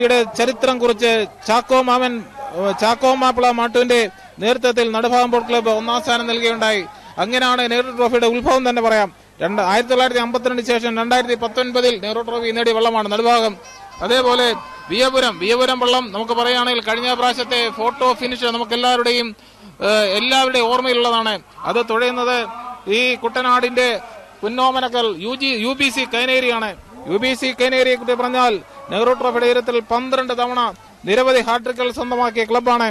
യുടെ ചരിത്രം കുറിച്ച് ചാക്കോ മാമൻ ഏഹ് ചാക്കോ മാപ്പിള മാട്ടുവിന്റെ നേതൃത്വത്തിൽ നടുഭാഗം ബോട്ട് ക്ലബ്ബ് ഒന്നാം സ്ഥാനം നൽകുകയുണ്ടായി അങ്ങനെയാണ് നെഹ്റു ട്രോഫിയുടെ ഉത്ഭവം തന്നെ പറയാം രണ്ട് ആയിരത്തി തൊള്ളായിരത്തി അമ്പത്തിരണ്ട് ശേഷം രണ്ടായിരത്തി പത്തൊൻപതിൽ നെഹ്റു ട്രോഫി നേടിയ വെള്ളമാണ് നടുഭാഗം അതേപോലെ വിയപുരം വിയപുരം വെള്ളം നമുക്ക് പറയുകയാണെങ്കിൽ കഴിഞ്ഞ പ്രാവശ്യത്തെ ഫോട്ടോ ഫിനിഷ് നമുക്ക് എല്ലാവരുടെയും ഏഹ് എല്ലാവരുടെയും ഓർമ്മയിലുള്ളതാണ് അത് തുഴയുന്നത് ഈ കുട്ടനാടിന്റെ പുന്നോമനക്കൽ U G U B C കൈനേരിയാണ് യു ബി സി കൈനേരിയെ കുറിച്ച് പറഞ്ഞാൽ നെഹ്റു ട്രോഫിയുടെ ഉയരത്തിൽ പന്ത്രണ്ട് തവണ നിരവധി ഹാട്രിക്കുകൾ സ്വന്തമാക്കിയ ക്ലബ്ബാണ്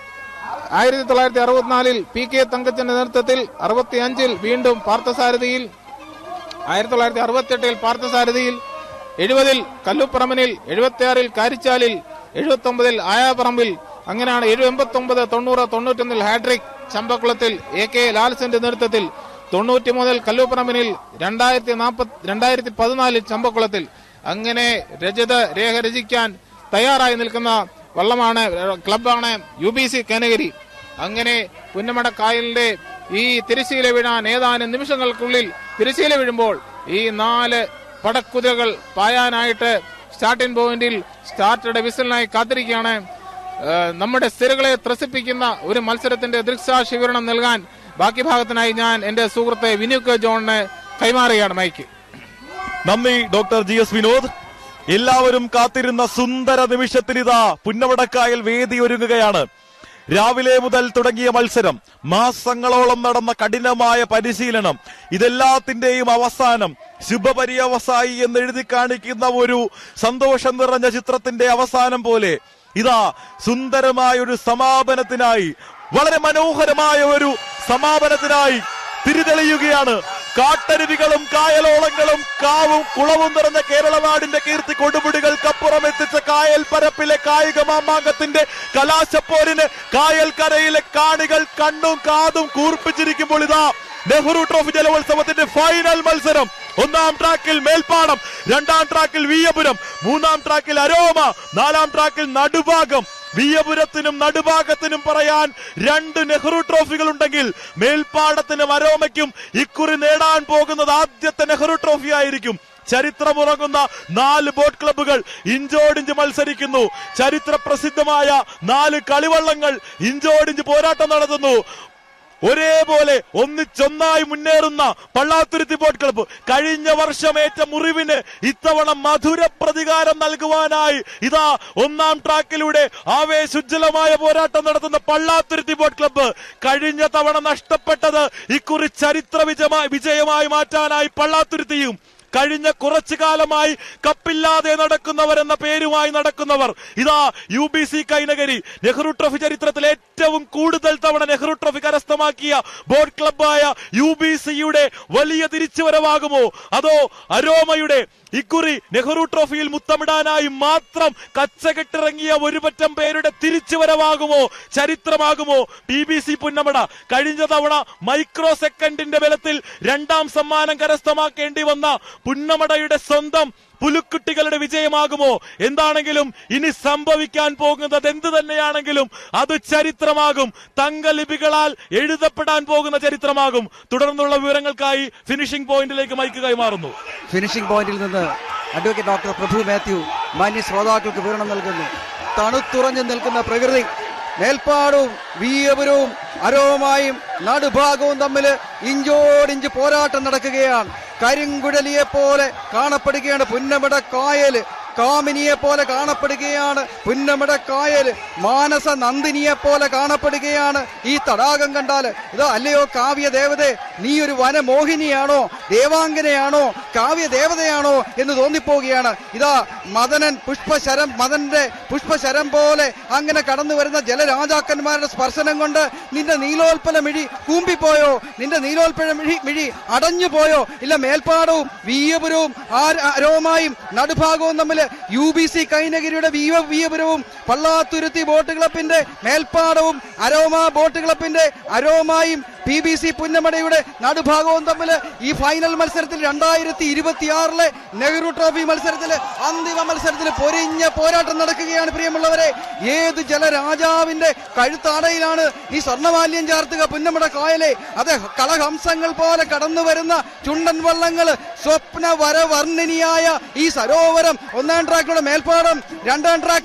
ആയിരത്തി തൊള്ളായിരത്തി അറുപത്തിനാലിൽ പി കെ തങ്കച്ചന്റെ നേതൃത്വത്തിൽ അറുപത്തിയഞ്ചിൽ വീണ്ടും പാർത്ഥസാരഥിയിൽ ആയിരത്തി തൊള്ളായിരത്തി അറുപത്തിയെട്ടിൽ പാർത്ഥസാരഥിയിൽ എഴുപതിൽ കല്ലുപ്പറമ്പിനിൽ എഴുപത്തിയാറിൽ കാരിച്ചാലിൽ എഴുപത്തി ഒമ്പതിൽ ആയാപ്പറമ്പിൽ അങ്ങനെയാണ് എഴു എൺപത്തി ഒമ്പത് തൊണ്ണൂറ് തൊണ്ണൂറ്റൊന്നിൽ ഹാട്രിക് ചമ്പക്കുളത്തിൽ എ കെ ലാൽസന്റെ നേതൃത്വത്തിൽ തൊണ്ണൂറ്റി മൂന്നിൽ കല്ലൂപ്പറമ്പിനിൽ രണ്ടായിരത്തി നാൽപ്പത്തി രണ്ടായിരത്തി പതിനാലിൽ ചമ്പക്കുളത്തിൽ അങ്ങനെ രജത രേഖ രചിക്കാൻ തയ്യാറായി നിൽക്കുന്ന വള്ളമാണ് ക്ലബാണ് യു ബി സി കനഗിരി അങ്ങനെ പുന്നമട കായലിന്റെ ഈ തിരശ്ശീല വീഴാൻ ഏതാനും നിമിഷങ്ങൾക്കുള്ളിൽ തിരശ്ശീല വീഴുമ്പോൾ ഈ നാല് പടക്കുതിരകൾ പായാനായിട്ട് സ്റ്റാർട്ടിംഗ് പോയിന്റിൽ സ്റ്റാർട്ടറുടെ വിസിലിനായി കാത്തിരിക്കുകയാണ് ഏഹ് നമ്മുടെ സ്ഥിരകളെ ത്രസിപ്പിക്കുന്ന ഒരു മത്സരത്തിന്റെ ദൃക്സാക്ഷി വിവരണം നൽകാൻ ബാക്കി ഭാഗത്തിനായി ഞാൻ എന്റെ സുഹൃത്തെ വിനുക്ക് ജോണിന് കൈമാറുകയാണ് മൈക്ക് നന്ദി ഡോക്ടർ ജി എസ് വിനോദ് എല്ലാവരും കാത്തിരുന്ന സുന്ദര നിമിഷത്തിനിതാ പുന്നമടക്കായൽ വേദി ഒരുങ്ങുകയാണ് രാവിലെ മുതൽ തുടങ്ങിയ മത്സരം മാസങ്ങളോളം നടന്ന കഠിനമായ പരിശീലനം ഇതെല്ലാത്തിന്റെയും അവസാനം ശുഭപര്യവസായി എന്ന് എഴുതി കാണിക്കുന്ന ഒരു സന്തോഷം നിറഞ്ഞ ചിത്രത്തിന്റെ അവസാനം പോലെ ഇതാ സുന്ദരമായ ഒരു സമാപനത്തിനായി വളരെ മനോഹരമായ ഒരു സമാപനത്തിനായി തിരിതെളിയുകയാണ് കാട്ടരുവികളും കായലോളങ്ങളും കാവും കുളവും നിറഞ്ഞ കേരള നാടിന്റെ കീർത്തി കൊടുമുടികൾക്കപ്പുറം എത്തിച്ച കായൽ പരപ്പിലെ കായിക മാമാങ്കത്തിന്റെ കലാശപ്പോരിന് കായൽ കരയിലെ കാണികൾ കണ്ണും കാതും കൂർപ്പിച്ചിരിക്കുമ്പോൾ ഇതാ നെഹ്റു ട്രോഫി ജലോത്സവത്തിന്റെ ഫൈനൽ മത്സരം ഒന്നാം ട്രാക്കിൽ മേൽപ്പാടം രണ്ടാം ട്രാക്കിൽ വീയപുരം മൂന്നാം ട്രാക്കിൽ അരോമ നാലാം ട്രാക്കിൽ നടുഭാഗം വിയപുരത്തിനും നടുഭാഗത്തിനും പറയാൻ രണ്ട് നെഹ്റു ട്രോഫികൾ ഉണ്ടെങ്കിൽ മേൽപ്പാടത്തിനും അരോമയ്ക്കും ഇക്കുറി നേടാൻ പോകുന്നത് ആദ്യത്തെ നെഹ്റു ട്രോഫി ആയിരിക്കും ചരിത്രമുറങ്ങുന്ന നാല് ബോട്ട് ക്ലബ്ബുകൾ ഇഞ്ചോടിഞ്ച് മത്സരിക്കുന്നു ചരിത്ര പ്രസിദ്ധമായ നാല് കളിവള്ളങ്ങൾ ഇഞ്ചോടിഞ്ച് പോരാട്ടം നടത്തുന്നു ഒരേപോലെ ഒന്നിച്ചൊന്നായി മുന്നേറുന്ന പള്ളാത്തുരുത്തി ബോട്ട് ക്ലബ്ബ് കഴിഞ്ഞ വർഷമേറ്റ മുറിവിന് ഇത്തവണ മധുര പ്രതികാരം നൽകുവാനായി ഇതാ ഒന്നാം ട്രാക്കിലൂടെ ആവേശുജ്ജലമായ പോരാട്ടം നടത്തുന്ന പള്ളാത്തുരുത്തി ബോട്ട് ക്ലബ്ബ് കഴിഞ്ഞ തവണ നഷ്ടപ്പെട്ടത് ഇക്കുറി ചരിത്ര വിജയമായി വിജയമായി മാറ്റാനായി പള്ളാത്തുരുത്തിയും കഴിഞ്ഞ കുറച്ചു കാലമായി കപ്പില്ലാതെ നടക്കുന്നവർ എന്ന പേരുമായി നടക്കുന്നവർ ഇതാ U B C Kainakary Nehru trophy ചരിത്രത്തിൽ ഏറ്റവും കൂടുതൽ തവണ നെഹ്റു ട്രോഫി കരസ്ഥമാക്കിയ ബോട്ട് ക്ലബായ യു ബി സിയുടെ വലിയ തിരിച്ചുവരവാകുമോ അതോ അരോമയുടെ ഇക്കുറി നെഹ്റു ട്രോഫിയിൽ മുത്തമിടാനായി മാത്രം കച്ചകെട്ടിറങ്ങിയ ഒരുപറ്റം പേരുടെ തിരിച്ചുവരവാകുമോ ചരിത്രമാകുമോ ടി ബി സി പുന്നമട കഴിഞ്ഞ തവണ മൈക്രോ സെക്കൻഡിന്റെ ബലത്തിൽ രണ്ടാം സമ്മാനം കരസ്ഥമാക്കേണ്ടി വന്ന പുന്നമടയുടെ സ്വന്തം പുലുക്കുട്ടികളുടെ വിജയമാകുമോ എന്താണെങ്കിലും ഇനി സംഭവിക്കാൻ പോകുന്നത് എന്ത് തന്നെയാണെങ്കിലും അത് ചരിത്രമാകും തങ്കലിപികളാൽ എഴുതപ്പെടാൻ പോകുന്ന ചരിത്രമാകും തുടർന്നുള്ള വിവരങ്ങൾക്കായി ഫിനിഷിംഗ് പോയിന്റിലേക്ക് മൈക്ക് കൈമാറുന്നു ഫിനിഷിംഗ് പോയിന്റിൽ നിന്ന് അഡ്വക്കേറ്റ് ഡോക്ടർ പ്രഭു മാത്യു മാന്യ ശ്രോതാക്കൾക്ക് വിവരണം നൽകുന്നു തണുത്തുറഞ്ഞു നിൽക്കുന്ന പ്രകൃതി മേൽപ്പാടവും വീയപുരവും അരോമായും നടുഭാഗവും തമ്മിൽ ഇഞ്ചോടിഞ്ച് പോരാട്ടം നടക്കുകയാണ് കരിങ്കുഴലിയെ പോലെ കാണപ്പെടുകയാണ് പുന്നമട കായല് കാമിനിയെ പോലെ കാണപ്പെടുകയാണ് പുന്നമട കായൽ മാനസ നന്ദിനിയെ പോലെ കാണപ്പെടുകയാണ് ഈ തടാകം കണ്ടാൽ ഇതോ അല്ലയോ കാവ്യ ദേവതേ നീ ഒരു വനമോഹിനിയാണോ ദേവാംഗനയാണോ കാവ്യ ദേവതയാണോ എന്ന് തോന്നിപ്പോവുകയാണ് ഇതാ മദനൻ പുഷ്പശരം മദന്റെ പുഷ്പശരം പോലെ അങ്ങനെ കടന്നു വരുന്ന ജലരാജാക്കന്മാരുടെ സ്പർശനം കൊണ്ട് നിന്റെ നീലോൽപ്പല മിഴി കൂമ്പിപ്പോയോ നിന്റെ നീലോൽപ്പല മിഴി മിഴി അടഞ്ഞു പോയോ ഇല്ല മേൽപ്പാടവും വീയപുരവും ആ- അരോമായും നടുഭാഗവും തമ്മിൽ യു ബി സി കൈനഗിരിയുടെ വീയ വീയപുരവും പള്ളാത്തുരുത്തി ബോട്ട് ക്ലബിന്റെ മേൽപ്പാടവും അരോമ ബോട്ട് ക്ലബിന്റെ അരോമായും പി ബി സി പുന്നമടയുടെ നടുഭാഗവും തമ്മിൽ ഈ ഫൈനൽ മത്സരത്തിൽ രണ്ടായിരത്തി ഇരുപത്തിയാറിലെ നെഹ്റു ട്രോഫി മത്സരത്തിൽ അന്തിമ മത്സരത്തിൽ പൊരിഞ്ഞ പോരാട്ടം നടക്കുകയാണ് പ്രിയമുള്ളവരെ ഏത് ജലരാജാവിന്റെ കഴുത്താടയിലാണ് ഈ സ്വർണ്ണമാല്യം ചാർത്തുക പുന്നമട കായലെ അത് കളഹംസങ്ങൾ പോലെ കടന്നു വരുന്ന ചുണ്ടൻ വള്ളങ്ങൾ സ്വപ്ന വരവർണ്ണിനിയായ ഈ സരോവരം ഒന്നാം ട്രാക്കിലൂടെ മേൽപ്പാടം രണ്ടാം ട്രാക്കിൽ